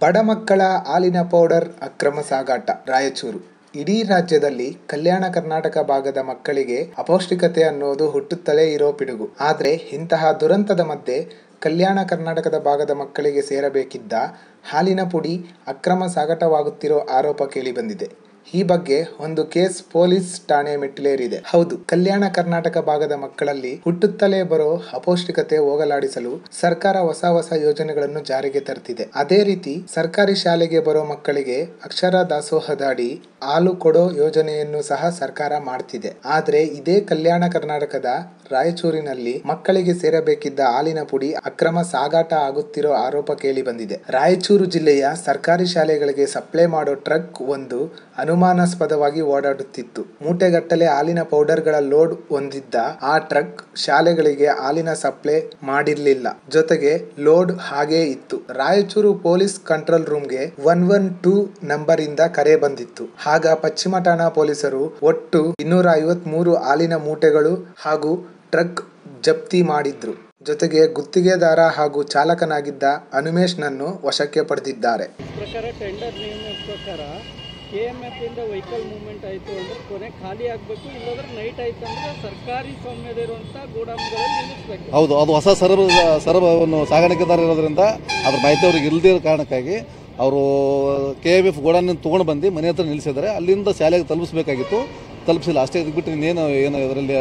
ಬಡ ಮಕ್ಕಳ ಹಾಲಿನ ಪೌಡರ್ ಅಕ್ರಮ ಸಾಗಾಟ ರಾಯಚೂರು ಇಡೀ ರಾಜ್ಯದಲ್ಲಿ ಕಲ್ಯಾಣ ಕರ್ನಾಟಕ ಭಾಗದ ಮಕ್ಕಳಿಗೆ ಅಪೌಷ್ಟಿಕತೆ ಅನ್ನೋದು ಹುಟ್ಟುತ್ತಲೇ ಇರೋ ಪಿಡುಗು ಆದ್ರೆ ಇಂತಹ ದುರಂತದ ಮಧ್ಯೆ ಕಲ್ಯಾಣ ಕರ್ನಾಟಕದ ಭಾಗದ ಮಕ್ಕಳಿಗೆ ಸೇರಬೇಕಿದ್ದ ಹಾಲಿನ ಪುಡಿ ಅಕ್ರಮ ಸಾಗಾಟವಾಗುತ್ತಿರೋ ಆರೋಪ ಕೇಳಿಬಂದಿದೆ ಈ ಬಗ್ಗೆ ಒಂದು ಕೇಸ್ ಪೊಲೀಸ್ ಠಾಣೆ ಮೆಟ್ಟಿಲೇರಿದೆ ಹೌದು ಕಲ್ಯಾಣ ಕರ್ನಾಟಕ ಭಾಗದ ಮಕ್ಕಳಲ್ಲಿ ಹುಟ್ಟುತ್ತಲೇ ಬರೋ ಅಪೌಷ್ಟಿಕತೆ ಹೋಗಲಾಡಿಸಲು ಸರ್ಕಾರ ಹೊಸ ಹೊಸ ಯೋಜನೆಗಳನ್ನು ಜಾರಿಗೆ ತರ್ತಿದೆ ಅದೇ ರೀತಿ ಸರ್ಕಾರಿ ಶಾಲೆಗೆ ಬರೋ ಮಕ್ಕಳಿಗೆ ಅಕ್ಷರ ದಾಸೋಹದಡಿ ಹಾಲು ಕೊಡೋ ಯೋಜನೆಯನ್ನು ಸಹ ಸರ್ಕಾರ ಮಾಡ್ತಿದೆ ಆದ್ರೆ ಇದೇ ಕಲ್ಯಾಣ ಕರ್ನಾಟಕದ ರಾಯಚೂರಿನಲ್ಲಿ ಮಕ್ಕಳಿಗೆ ಸೇರಬೇಕಿದ್ದ ಹಾಲಿನ ಪುಡಿ ಅಕ್ರಮ ಸಾಗಾಟ ಆಗುತ್ತಿರೋ ಆರೋಪ ಕೇಳಿ ಬಂದಿದೆ ರಾಯಚೂರು ಜಿಲ್ಲೆಯ ಸರ್ಕಾರಿ ಶಾಲೆಗಳಿಗೆ ಸಪ್ಲೈ ಮಾಡೋ ಟ್ರಕ್ ಒಂದು ಅನುಮಾನಾಸ್ಪದವಾಗಿ ಓಡಾಡುತ್ತಿತ್ತು ಮೂಟೆಗಟ್ಟಲೆ ಹಾಲಿನ ಪೌಡರ್ಗಳ ಲೋಡ್ ಹೊಂದಿದ್ದ ಆ ಟ್ರಕ್ ಶಾಲೆಗಳಿಗೆ ಹಾಲಿನ ಸಪ್ಲೈ ಮಾಡಿರ್ಲಿಲ್ಲ ಜೊತೆಗೆ ಲೋಡ್ ಹಾಗೇ ಇತ್ತು ರಾಯಚೂರು ಪೊಲೀಸ್ ಕಂಟ್ರೋಲ್ ರೂಮ್ಗೆ ಒನ್ ಒನ್ ಟೂ ನಂಬರ್ ಇಂದ ಕರೆ ಬಂದಿತ್ತು ಆಗ ಪಶ್ಚಿಮ ಠಾಣಾ ಪೊಲೀಸರು ಒಟ್ಟು ಇನ್ನೂರ ಐವತ್ ಮೂರು ಹಾಲಿನ ಮೂಟೆಗಳು ಹಾಗೂ ಟ್ರಕ್ ಜಪ್ತಿ ಮಾಡಿದ್ರು ಜೊತೆಗೆ ಗುತ್ತಿಗೆದಾರ ಹಾಗೂ ಚಾಲಕನಾಗಿದ್ದ ಅನುಮೇಶ್ನನ್ನು ವಶಕ್ಕೆ ಪಡೆದಿದ್ದಾರೆ ಪ್ರಕಾರ ಟೆಂಡರ್ ನಿಯಮ ಪ್ರಕಾರ ಕೆ ಎಮ್ ಎಫ್ ಇಂದ ವೆಹಿಕಲ್ ಮೂವ್ಮೆಂಟ್ ಆಯಿತು ಅಂದ್ರೆ ಕೊನೆ ಖಾಲಿ ಆಗಬೇಕು ಇಲ್ಲಾಂದ್ರೆ ನೈಟ್ ಆಯ್ತು ಅಂದ್ರೆ ಸರ್ಕಾರಿ ಸ್ವಾಮ್ಯದಿರುವಂಥ ಗೋಡಾಮ್ಗಳಲ್ಲಿ ನಿಲ್ಲಿಸ್ಬೇಕು ಹೌದು ಅದು ಹೊಸ ಸರಬ ಸರಬವನ್ನು ಸಾಗಾಣಿಕೆದಾರ ಇರೋದ್ರಿಂದ ಅದ್ರ ಮಾಹಿತಿ ಅವ್ರಿಗೆ ಇಲ್ಲದೇ ಇರೋ ಕಾರಣಕ್ಕಾಗಿ ಅವರು ಕೆ ಎಮ್ ಎಫ್ ಗೋಡಾನ ತೊಗೊಂಡು ಬಂದು ಮನೆ ಹತ್ರ ನಿಲ್ಲಿಸಿದ್ದಾರೆ ಅಲ್ಲಿಂದ ಶಾಲೆಗೆ ತಲುಪಿಸ್ಬೇಕಾಗಿತ್ತು ತಲುಪಿಸಿಲ್ಲ ಅಷ್ಟೇ ಇದು ಬಿಟ್ಟು ಇನ್ನೇನು ಏನು ಇದರಲ್ಲಿ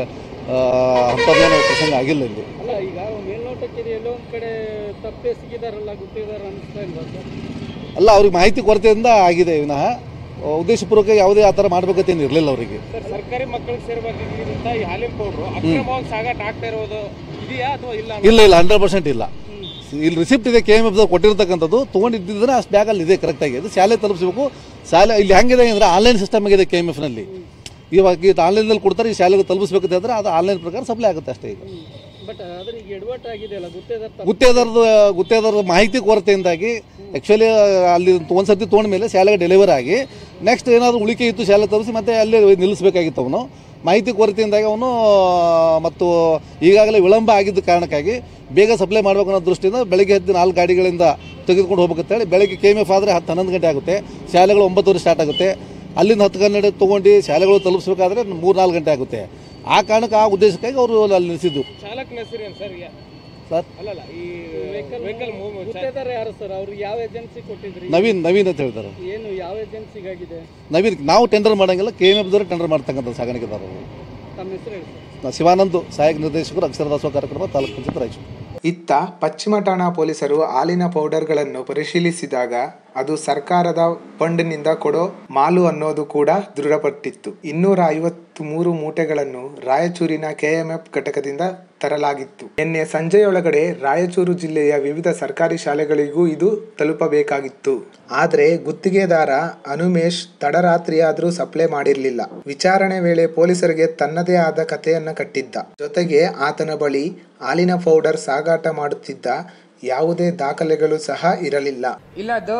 ಅಂಥದ್ದೇನು ಪ್ರಸಂಗ ಆಗಿಲ್ಲ ಇಲ್ಲಿ ಅಲ್ಲ ಈಗ ಮೇಲ್ನೋಟಕ್ಕೆ ಇದು ಎಲ್ಲೋ ಒಂದು ಕಡೆ ತಪ್ಪೆಸಗಿದಾರಲ್ಲ ಗುತ್ತಿದಾರ ಅನಿಸ್ತಾ ಇಲ್ವಾ ಸರ್ ಅಲ್ಲ ಅವ್ರಿಗೆ ಮಾಹಿತಿ ಕೊರತೆಯಿಂದ ಆಗಿದೆ ವಿನಃ ಉದ್ದೇಶಪೂರ್ವಕ ಯಾವುದೇ ಆ ಥರ ಮಾಡಬೇಕಂತೇನು ಇರಲಿಲ್ಲ ಅವರಿಗೆ ಸರ್ ಸರ್ಕಾರಿ ಮಕ್ಕಳಿಗೆ ಸೇರಬೇಕಾಗಿರುವಂಥ ಈ ಹಾಲಿನ ಪೌಡ್ರು ಅಕ್ರಮವಾಗಿ ಸಾಗಾಟ ಆಗ್ತಾ ಇರೋದು ಇದೆಯಾ ಅಥವಾ ಇಲ್ಲ ಇಲ್ಲ ಇಲ್ಲ ಹಂಡ್ರೆಡ್ ಪರ್ಸೆಂಟ್ ಇಲ್ಲ ಇಲ್ಲಿ ರಿಸಿಪ್ಟ್ ಇದೆ ಕೆ ಎಮ್ ಎಫ್ ಕೊಟ್ಟಿರ್ತಕ್ಕಂಥದ್ದು ತೊಗೊಂಡಿದ್ದಿದ್ರೆ ಅಷ್ಟು ಬ್ಯಾಗಲ್ಲಿ ಇದೆ ಕರೆಕ್ಟಾಗಿ ಅದು ಶಾಲೆ ತಲುಪಿಸಬೇಕು ಶಾಲೆ ಇಲ್ಲಿ ಹೆಂಗಿದೆ ಅಂದರೆ ಆನ್ಲೈನ್ ಸಿಸ್ಟಮ್ ಆಗಿದೆ ಕೆ ಎಮ್ ಎಫ್ನಲ್ಲಿ ಇವಾಗ ಇದು ಆನ್ಲೈನಲ್ಲಿ ಕೊಡ್ತಾರೆ ಈ ಶಾಲೆಗೆ ತಲುಪಿಸ್ಬೇಕು ಅಂತ ಹೇಳಿದ್ರೆ ಅದು ಆನ್ಲೈನ್ ಪ್ರಕಾರ ಸಪ್ಲೈ ಆಗುತ್ತೆ ಅಷ್ಟೇ ಈಗ ಬಟ್ ಆದ್ರೆ ಈಗ ಎಡವಟ್ ಆಗಿದೆಯಲ್ಲ ಗುತ್ತೇದಾರ ತಪ್ಪು ಗುತ್ತೇದಾರದ ಗುತ್ತೇದಾರದ ಮಾಹಿತಿ ಕೊರತೆಯಿಂದಾಗಿ ಆ್ಯಕ್ಚುಲಿ ಅಲ್ಲಿ ಒಂದು ಸರ್ತಿ ತೊಗೊಂಡ ಮೇಲೆ ಶಾಲೆಗೆ ಡೆಲಿವರಿ ಆಗಿ ನೆಕ್ಸ್ಟ್ ಏನಾದರೂ ಉಳಿಕೆ ಇತ್ತು ಶಾಲೆ ತರಿಸಿ ಮತ್ತೆ ಅಲ್ಲೇ ನಿಲ್ಲಿಸಬೇಕಾಗಿತ್ತು ಅವನು ಮಾಹಿತಿ ಕೊರತೆಯಿಂದಾಗಿ ಅವನು ಮತ್ತು ಈಗಾಗಲೇ ವಿಳಂಬ ಆಗಿದ್ದ ಕಾರಣಕ್ಕಾಗಿ ಬೇಗ ಸಪ್ಲೈ ಮಾಡಬೇಕು ಅನ್ನೋ ದೃಷ್ಟಿಯಿಂದ ಬೆಳಗ್ಗೆ ಹತ್ತು ನಾಲ್ಕು ಗಾಡಿಗಳಿಂದ ತೆಗೆದುಕೊಂಡು ಹೋಗ್ಬೇಕಂತೇಳಿ ಬೆಳಗ್ಗೆ ಕೆ ಎಮ್ ಎಫ್ ಆದರೆ ಹತ್ತು ಹನ್ನೊಂದು ಗಂಟೆ ಆಗುತ್ತೆ ಶಾಲೆಗಳು ಒಂಬತ್ತುವರೆ ಸ್ಟಾರ್ಟ್ ಆಗುತ್ತೆ ಅಲ್ಲಿಂದ ಹತ್ತು ಗಂಟೆ ತೊಗೊಂಡು ಶಾಲೆಗಳು ತಲುಪಿಸ್ಬೇಕಾದ್ರೆ ಮೂರು ನಾಲ್ಕು ಗಂಟೆ ಆಗುತ್ತೆ ಆ ಕಾರಣಕ್ಕೆ ಆ ಉದ್ದೇಶಕ್ಕಾಗಿ ಅವರು ಅಲ್ಲಿ ನಿಲ್ಲಿಸಿದ್ದು ಚಾಲಕನ ಹೆಸರೇನು ಸರ್ ಸರ್ ಅಲ್ಲಲ್ಲ ಈ ವೆಹಿಕಲ್ ಗುತ್ತೇದಾರ ಯಾರು ಸರ್ ಅವ್ರು ಯಾವ ಏಜೆನ್ಸಿ ಕೊಟ್ಟಿದ್ರಿ ನವೀನ್ ನವೀನ್ ಅಂತ ಹೇಳ್ತಾರೆ ಏನು ಯಾವ ಏಜೆನ್ಸಿಗಾಗಿದೆ ನವೀನ್ ನಾವು ಟೆಂಡರ್ ಮಾಡಂಗಿಲ್ಲ ಕೆ ಎಮ್ ಎಫ್ ದವರು ಟೆಂಡರ್ ಮಾಡ್ತಕ್ಕಂಥ ಸಾಗಾಣಿಕೆದಾರರು ತಮ್ಮ ಹೆಸರು ಹೇಳಿ ಸರ್ ನಾ ಶಿವಾನಂದ್ ಸಹಾಯಕ ನಿರ್ದೇಶಕರು ಅಕ್ಷರದಾಸೋಹ ಕಾರ್ಯಕ್ರಮ ತಾಲೂಕು ಪಂಚಾಯತ್ ರಾಯಚೂರು ಇತ್ತ ಪಶ್ಚಿಮ ಠಾಣಾ ಪೊಲೀಸರು ಹಾಲಿನ ಪೌಡರ್ಗಳನ್ನು ಪರಿಶೀಲಿಸಿದಾಗ ಅದು ಸರ್ಕಾರದ ಫಂಡ್ನಿಂದ ಕೊಡೋ ಮಾಲು ಅನ್ನೋದು ಕೂಡ ದೃಢಪಟ್ಟಿತ್ತು ಇನ್ನೂರ ಐವತ್ತು ಮೂರು ಮೂಟೆಗಳನ್ನು ರಾಯಚೂರಿನ ಕೆಎಂಎಫ್ ಘಟಕದಿಂದ ತರಲಾಗಿತ್ತು ನಿನ್ನೆ ಸಂಜೆಯೊಳಗಡೆ ರಾಯಚೂರು ಜಿಲ್ಲೆಯ ವಿವಿಧ ಸರ್ಕಾರಿ ಶಾಲೆಗಳಿಗೂ ಇದು ತಲುಪಬೇಕಾಗಿತ್ತು ಆದ್ರೆ ಗುತ್ತಿಗೆದಾರ ಅನುಮೇಶ್ ತಡರಾತ್ರಿಯಾದ್ರೂ ಸಪ್ಲೈ ಮಾಡಿರ್ಲಿಲ್ಲ ವಿಚಾರಣೆ ವೇಳೆ ಪೊಲೀಸರಿಗೆ ತನ್ನದೇ ಆದ ಕಥೆಯನ್ನ ಕಟ್ಟಿದ್ದ ಜೊತೆಗೆ ಆತನ ಬಳಿ ಹಾಲಿನ ಪೌಡರ್ ಸಾಗಾಟ ಮಾಡುತ್ತಿದ್ದ ಯಾವುದೇ ದಾಖಲೆಗಳು ಸಹ ಇರಲಿಲ್ಲ ಇಲ್ಲ ದ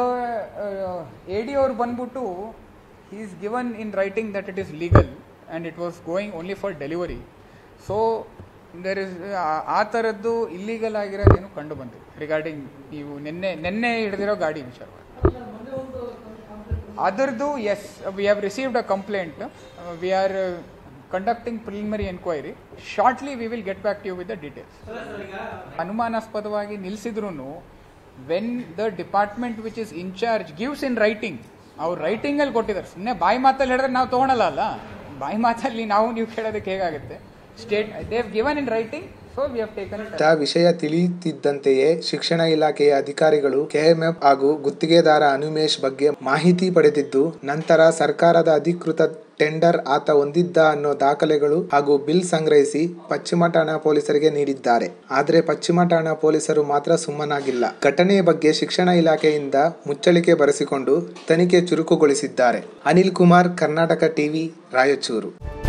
ಎ ಡಿ ಅವ್ರು ಬಂದ್ಬಿಟ್ಟು he is given in writing that it is legal and it was going only for delivery so there is ಆ ಥರದ್ದು ಇಲ್ಲೀಗಲ್ ಆಗಿರೋದೇನು ಕಂಡು ಬಂದಿದೆ ರಿಗಾರ್ಡಿಂಗ್ ನೀವು ನಿನ್ನೆ ನಿನ್ನೆ ಹಿಡಿದಿರೋ ಗಾಡಿ ವಿಚಾರವಾಗಿ ಅದರದ್ದು yes we have received a complaint we are conducting preliminary enquiry shortly we will get back to you with the details ಅನುಮಾನಾಸ್ಪದವಾಗಿ ನಿಲ್ಲಿಸಿದ್ರು when the department which is incharge gives in writing ಅವ್ರು ರೈಟಿಂಗಲ್ಲಿ ಕೊಟ್ಟಿದ್ದಾರೆ ಸುಮ್ಮನೆ ಬಾಯಿ ಮಾತಲ್ಲಿ ಹೇಳಿದ್ರೆ ನಾವು ತೊಗೊಳಲ್ಲ ಅಲ್ಲ ಬಾಯಿ ಮಾತಲ್ಲಿ ನಾವು ನೀವು ಕೇಳೋದಕ್ಕೆ ಹೇಗಾಗುತ್ತೆ state they've given in writing so we have taken it ಇಂಥ ವಿಷಯ ತಿಳಿಯುತ್ತಿದ್ದಂತೆಯೇ ಶಿಕ್ಷಣ ಇಲಾಖೆಯ ಅಧಿಕಾರಿಗಳು ಕೆಎಂಎಫ್ ಹಾಗೂ ಗುತ್ತಿಗೆದಾರ ಅನುಮೇಶ್ ಬಗ್ಗೆ ಮಾಹಿತಿ ಪಡೆದಿದ್ದು ನಂತರ ಸರ್ಕಾರದ ಅಧಿಕೃತ ಟೆಂಡರ್ ಆತ ಹೊಂದಿದ್ದ ಅನ್ನೋ ದಾಖಲೆಗಳು ಹಾಗೂ ಬಿಲ್ ಸಂಗ್ರಹಿಸಿ ಪಶ್ಚಿಮ ಠಾಣಾ ಪೊಲೀಸರಿಗೆ ನೀಡಿದ್ದಾರೆ ಆದ್ರೆ ಪಶ್ಚಿಮ ಠಾಣಾ ಪೊಲೀಸರು ಮಾತ್ರ ಸುಮ್ಮನಾಗಿಲ್ಲ ಘಟನೆಯ ಬಗ್ಗೆ ಶಿಕ್ಷಣ ಇಲಾಖೆಯಿಂದ ಮುಚ್ಚಳಿಕೆ ಬರೆಸಿಕೊಂಡು ತನಿಖೆ ಚುರುಕುಗೊಳಿಸಿದ್ದಾರೆ ಅನಿಲ್ ಕುಮಾರ್ ಕರ್ನಾಟಕ ಟಿವಿ ರಾಯಚೂರು